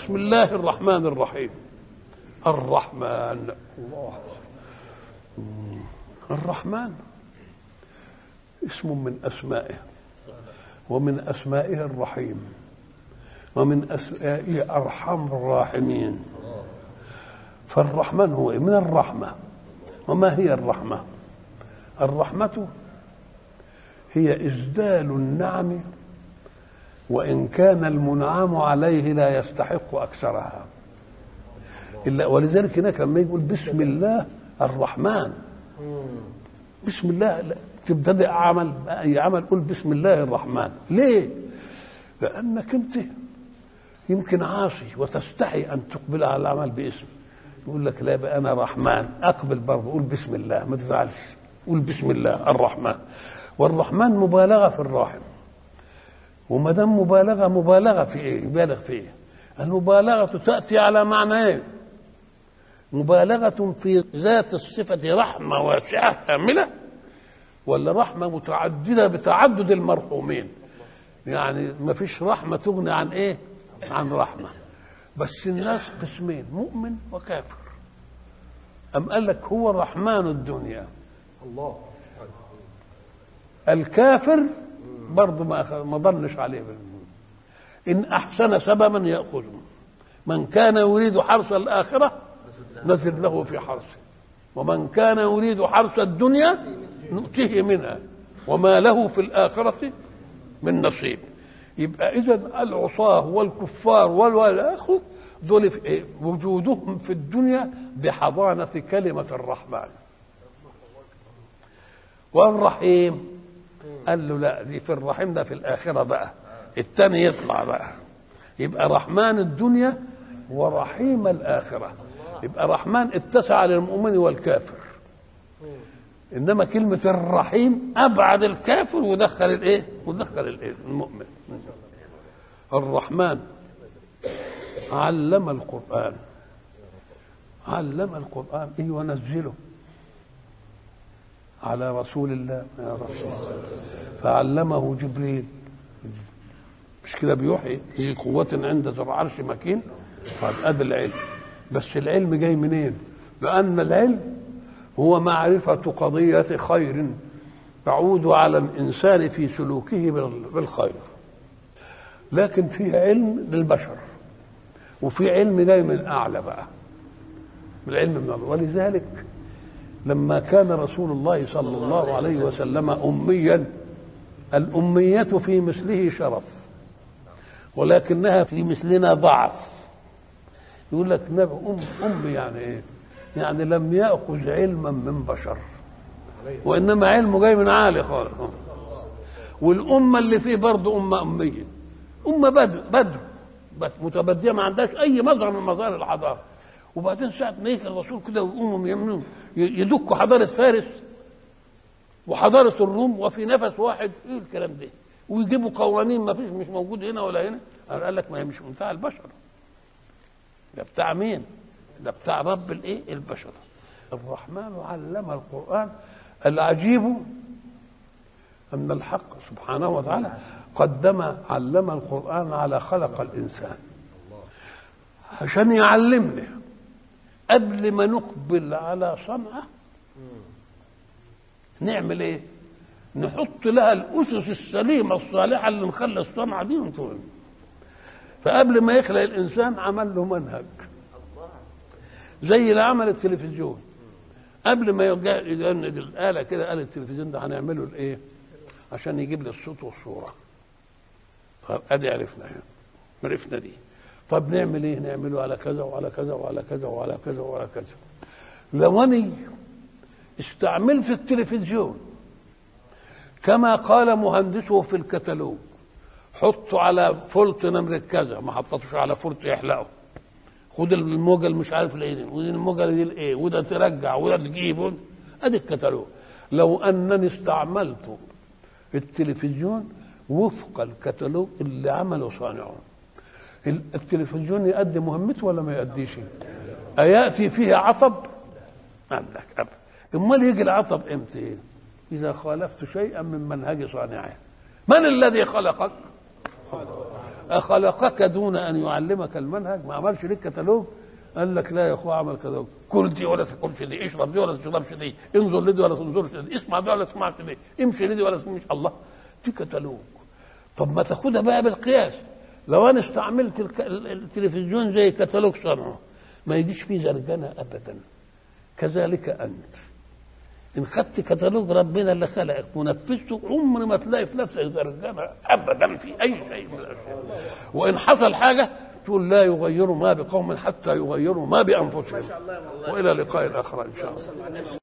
بسم الله الرحمن الرحيم الرحمن الله مم. الرحمن اسم من اسمائه ومن اسمائه الرحيم ومن اسمائه ارحم الراحمين فالرحمن هو من الرحمه وما هي الرحمه الرحمه هي ازدال النعم وان كان المنعم عليه لا يستحق اكثرها الا ولذلك هناك لما يقول بسم الله الرحمن بسم الله لا تبتدئ عمل اي عمل قول بسم الله الرحمن ليه لانك انت يمكن عاصي وتستحي ان تقبل على العمل باسم يقول لك لا بقى انا رحمن اقبل برضه قول بسم الله ما تزعلش قول بسم الله الرحمن والرحمن مبالغه في الراحم وما دام مبالغه مبالغه في ايه؟ يبالغ في ايه؟ المبالغه تاتي على معنى ايه؟ مبالغه في ذات الصفه رحمه واسعه كامله ولا رحمه متعدده بتعدد المرحومين يعني ما فيش رحمه تغني عن ايه؟ عن رحمه بس الناس قسمين مؤمن وكافر أم قال لك هو رحمن الدنيا الله الكافر برضه ما أخذ ما ظنش عليه إن أحسن سببا يأخذه من كان يريد حرث الآخرة نزل له في حرثه ومن كان يريد حرث الدنيا نؤتيه منها وما له في الآخرة من نصيب يبقى إذا العصاة والكفار والآخر دول في إيه؟ وجودهم في الدنيا بحضانة كلمة الرحمن والرحيم قال له لا دي في الرحيم ده في الآخرة بقى التاني يطلع بقى يبقى رحمن الدنيا ورحيم الآخرة يبقى رحمن اتسع للمؤمن والكافر انما كلمه الرحيم ابعد الكافر ودخل الايه ودخل الايه المؤمن الرحمن علم القران علم القران ايه ونزله على رسول الله يا رسول الله فعلمه جبريل مش كده بيوحي ذي قوة عند ذي العرش مكين قد أدى العلم بس العلم جاي منين؟ لأن العلم هو معرفة قضية خير تعود على الإنسان في سلوكه بالخير لكن في علم للبشر وفي علم جاي من أعلى بقى العلم من الله ولذلك لما كان رسول الله صلى الله عليه وسلم أميا الأمية في مثله شرف ولكنها في مثلنا ضعف يقول لك نبي أم أم يعني إيه؟ يعني لم يأخذ علما من بشر وإنما علمه جاي من عالي خالص والأمة اللي فيه برضه أمة أمية أمة بدو بدو متبدية ما عندهاش أي مظهر من مظاهر الحضارة وبعدين ساعة ما يجي الرسول كده ويقوموا يمنون يدكوا حضارة فارس وحضارة الروم وفي نفس واحد ايه الكلام ده ويجيبوا قوانين ما فيش مش موجود هنا ولا هنا قال لك ما هي مش بتاع البشر ده بتاع مين؟ ده بتاع رب الايه؟ البشر الرحمن علم القرآن العجيب أن الحق سبحانه وتعالى قدم علم القرآن على خلق الإنسان عشان يعلمنا قبل ما نقبل على صنعة نعمل ايه؟ نحط لها الأسس السليمة الصالحة اللي نخلي الصنعة دي ونتوهم فقبل ما يخلق الإنسان عمل له منهج زي اللي عمل التلفزيون قبل ما يجند الآلة كده قال التلفزيون ده هنعمله الإيه؟ عشان يجيب لي الصوت والصورة طب ادي عرفنا يعني. عرفنا دي طب نعمل ايه نعمله على كذا وعلى كذا وعلى كذا وعلى كذا وعلى كذا لو اني استعملت التلفزيون كما قال مهندسه في الكتالوج حطه على فولت نمرة كذا ما حطتوش على فولت يحلقه خد الموجة مش عارف الايه ودي الموجة دي الايه وده ترجع وده تجيب ادي الكتالوج لو انني استعملت التلفزيون وفق الكتالوج اللي عمله صانعه التلفزيون يؤدي مهمته ولا ما يؤديش أيأتي فيه عطب قال لك أبدا امال يجي العطب امتى اذا خالفت شيئا من منهج صانعه من الذي خلقك أخلقك دون أن يعلمك المنهج ما عملش لك كتالوج قال لك لا يا اخويا عمل كذا كل دي ولا تاكلش دي اشرب دي ولا تشربش دي انظر لدي ولا تنظرش دي اسمع دي ولا تسمعش دي امشي لدي ولا تمشي الله دي كتالوج طب ما تاخدها بقى بالقياس لو انا استعملت الك- التلفزيون زي كتالوج صنعه ما يجيش فيه زرجنه ابدا كذلك انت ان خدت كتالوج ربنا اللي خلقك ونفذته عمر ما تلاقي في نفسك زرجنه ابدا في اي شيء من الاشياء وان حصل حاجه تقول لا يغيروا ما بقوم حتى يغيروا ما بانفسهم والى لقاء اخر ان شاء الله